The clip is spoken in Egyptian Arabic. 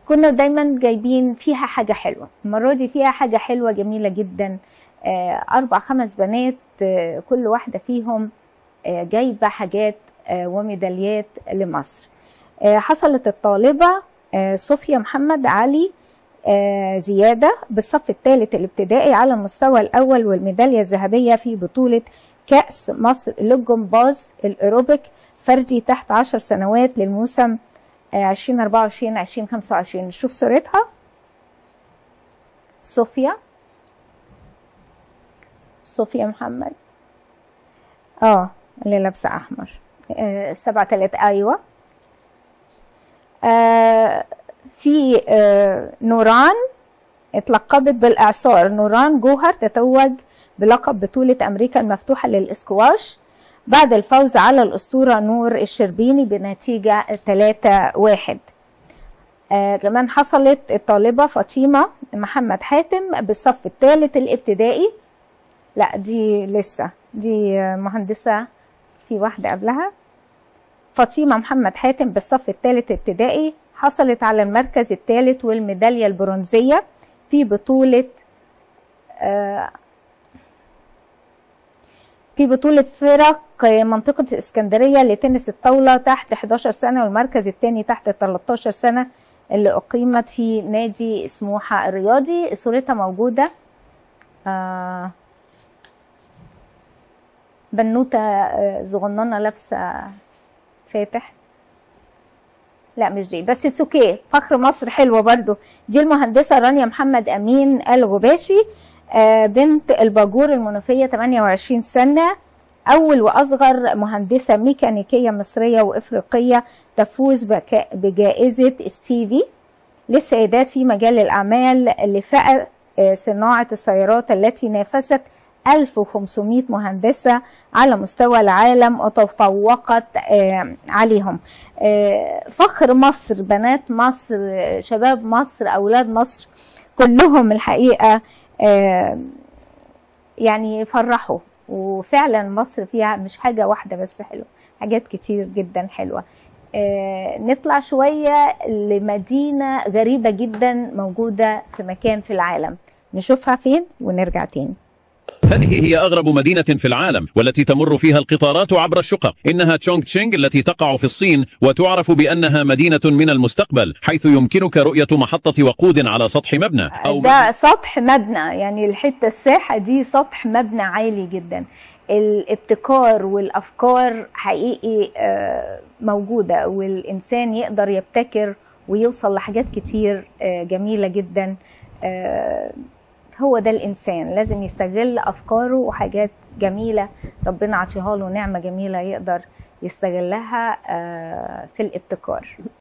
كنا دايما جايبين فيها حاجة حلوة المرة دي فيها حاجة حلوة جميلة جدا آه، أربع خمس بنات آه، كل واحدة فيهم آه، جايبة حاجات آه، وميداليات لمصر آه، حصلت الطالبة آه، صوفيا محمد علي آه، زيادة بالصف الثالث الابتدائي على المستوى الأول والميدالية الذهبية في بطولة كأس مصر للجمباز الأوروبيك فردي تحت 10 سنوات للموسم آه، 2024 2025 نشوف صورتها صوفيا صوفيا محمد اه اللي لابسه احمر آه سبعة تلاتة ايوه آه في آه نوران اتلقبت بالاعصار نوران جوهر تتوج بلقب بطولة امريكا المفتوحة للاسكواش بعد الفوز على الاسطورة نور الشربيني بنتيجة 3 واحد آه كمان حصلت الطالبة فاطمة محمد حاتم بالصف الثالث الابتدائي لا دي لسه دي آه، مهندسة في واحدة قبلها فاطمة محمد حاتم بالصف الثالث ابتدائي حصلت على المركز الثالث والميدالية البرونزية في بطولة آه، في بطولة فرق منطقة اسكندرية لتنس الطاولة تحت 11 سنة والمركز الثاني تحت 13 سنة اللي أقيمت في نادي سموحة الرياضي صورتها موجودة آه بنوتة آه، صغننة لابسة فاتح لا مش دي بس اتس اوكي فخر مصر حلوه برضو دي المهندسه رانيا محمد امين الغباشي آه، بنت الباجور المنوفيه 28 سنه اول واصغر مهندسه ميكانيكيه مصريه وافريقيه تفوز بك- بجائزه ستيفي للسيدات في مجال الاعمال لفئه آه، صناعه السيارات التي نافست 1500 مهندسة على مستوى العالم وتفوقت آه، عليهم آه، فخر مصر بنات مصر آه، شباب مصر أولاد مصر كلهم الحقيقة آه، يعني يفرحوا وفعلا مصر فيها مش حاجة واحدة بس حلوة حاجات كتير جدا حلوة آه، نطلع شوية لمدينة غريبة جدا موجودة في مكان في العالم نشوفها فين ونرجع تاني هذه هي أغرب مدينة في العالم والتي تمر فيها القطارات عبر الشقق إنها تشونغ تشينغ التي تقع في الصين وتعرف بأنها مدينة من المستقبل حيث يمكنك رؤية محطة وقود على سطح مبنى أو ده سطح مبنى يعني الحته الساحه دي سطح مبنى عالي جدا الابتكار والافكار حقيقي آه، موجوده والانسان يقدر يبتكر ويوصل لحاجات كتير آه، جميله جدا آه، هو ده الانسان لازم يستغل افكاره وحاجات جميله ربنا عطيها له نعمه جميله يقدر يستغلها آه، في الابتكار